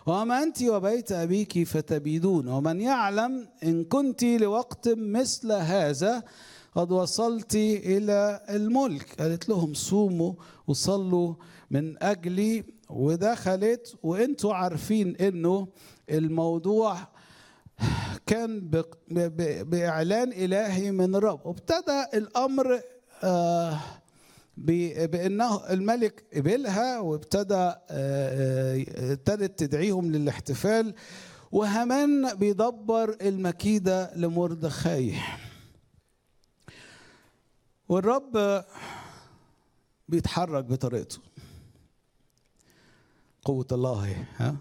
وأما أنت وبيت أبيك فتبيدون ومن يعلم إن كنت لوقت مثل هذا قد وصلت إلى الملك قالت لهم صوموا وصلوا من أجلي ودخلت وانتوا عارفين انه الموضوع كان بإعلان إلهي من الرب وابتدى الأمر آه بانه الملك قبلها وابتدى ابتدت تدعيهم للاحتفال وهمان بيدبر المكيده لمردخاي والرب بيتحرك بطريقته قوة الله ها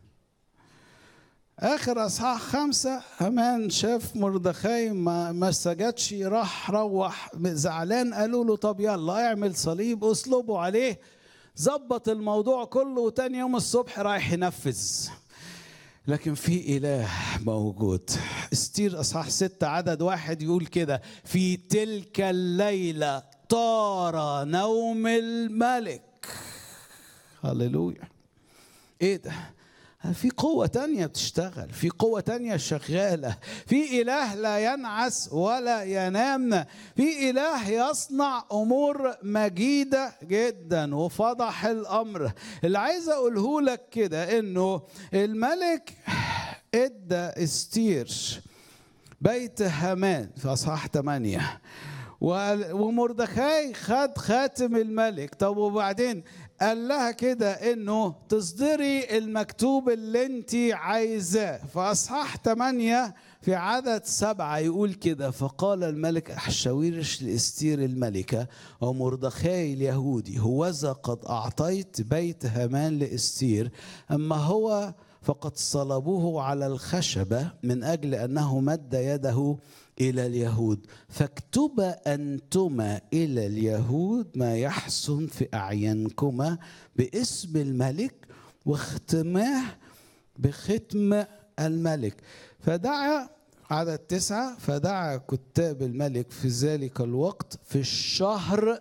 آخر أصحاح خمسة همان شاف مردخاي ما, ما سجدش راح روح زعلان قالوا له طب يلا اعمل صليب اسلبوا عليه ظبط الموضوع كله وتاني يوم الصبح رايح ينفذ لكن في إله موجود استير أصحاح ستة عدد واحد يقول كده في تلك الليلة طار نوم الملك هللويا ايه ده في قوة تانية بتشتغل في قوة تانية شغالة في إله لا ينعس ولا ينام في إله يصنع أمور مجيدة جدا وفضح الأمر اللي عايز أقوله لك كده إنه الملك إدى استير بيت هامان في أصحاح 8 ومردخاي خد خاتم الملك طب وبعدين قال لها كده انه تصدري المكتوب اللي انت عايزاه فاصحاح 8 في عدد سبعة يقول كده فقال الملك أحشاويرش لإستير الملكة ومردخاي اليهودي هوذا قد أعطيت بيت هامان لإستير أما هو فقد صلبوه على الخشبة من أجل أنه مد يده إلى اليهود فاكتبا أنتما إلى اليهود ما يحسن في أعينكما باسم الملك واختماه بختم الملك فدعا عدد تسعة فدعا كتاب الملك في ذلك الوقت في الشهر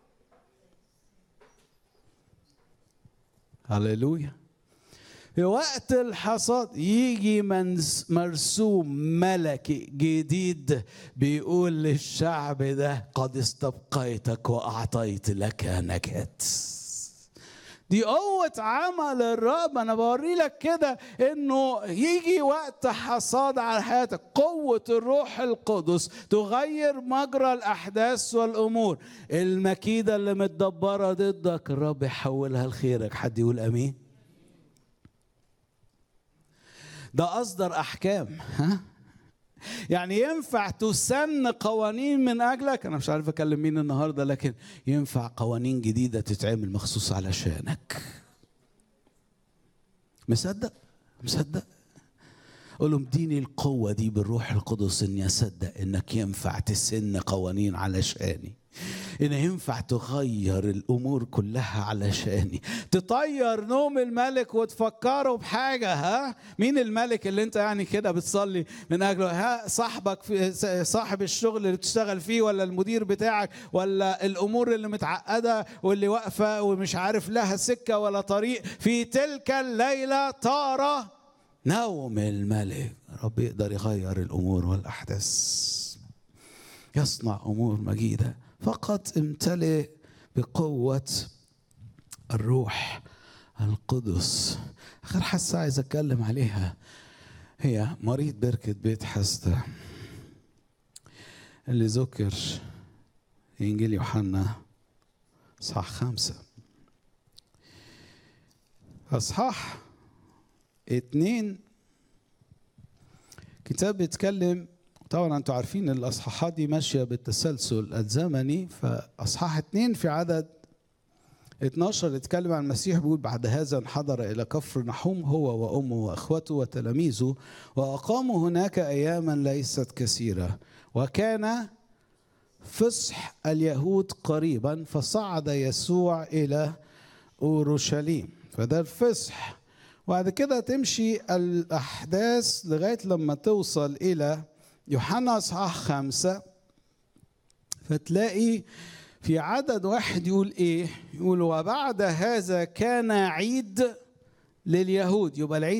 هللويا في وقت الحصاد يجي مرسوم ملكي جديد بيقول للشعب ده قد استبقيتك واعطيت لك نجاه دي قوة عمل الرب أنا بوري لك كده إنه يجي وقت حصاد على حياتك قوة الروح القدس تغير مجرى الأحداث والأمور المكيدة اللي متدبرة ضدك الرب يحولها لخيرك حد يقول أمين ده أصدر أحكام ها يعني ينفع تسن قوانين من أجلك أنا مش عارف أكلم مين النهاردة لكن ينفع قوانين جديدة تتعمل مخصوص علشانك مصدق مصدق قول لهم اديني القوة دي بالروح القدس إني أصدق إنك ينفع تسن قوانين علشاني إن ينفع تغير الأمور كلها علشاني تطير نوم الملك وتفكره بحاجة ها مين الملك اللي أنت يعني كده بتصلي من أجله ها صاحبك في صاحب الشغل اللي بتشتغل فيه ولا المدير بتاعك ولا الأمور اللي متعقدة واللي واقفة ومش عارف لها سكة ولا طريق في تلك الليلة طار نوم الملك رب يقدر يغير الأمور والأحداث يصنع أمور مجيدة فقط امتلئ بقوة الروح القدس آخر حاسة عايز أتكلم عليها هي مريض بركة بيت حسدة اللي ذكر في إنجيل يوحنا إصحاح خمسة أصحاح اتنين كتاب بيتكلم طبعا انتوا عارفين الاصحاحات دي ماشيه بالتسلسل الزمني فاصحاح اتنين في عدد 12 يتكلم عن المسيح بيقول بعد هذا انحدر الى كفر نحوم هو وامه واخوته وتلاميذه واقاموا هناك اياما ليست كثيره وكان فصح اليهود قريبا فصعد يسوع الى اورشليم فده الفصح وبعد كده تمشي الاحداث لغايه لما توصل الى يوحنا اصحاح خمسة فتلاقي في عدد واحد يقول ايه يقول وبعد هذا كان عيد لليهود يبقى العيد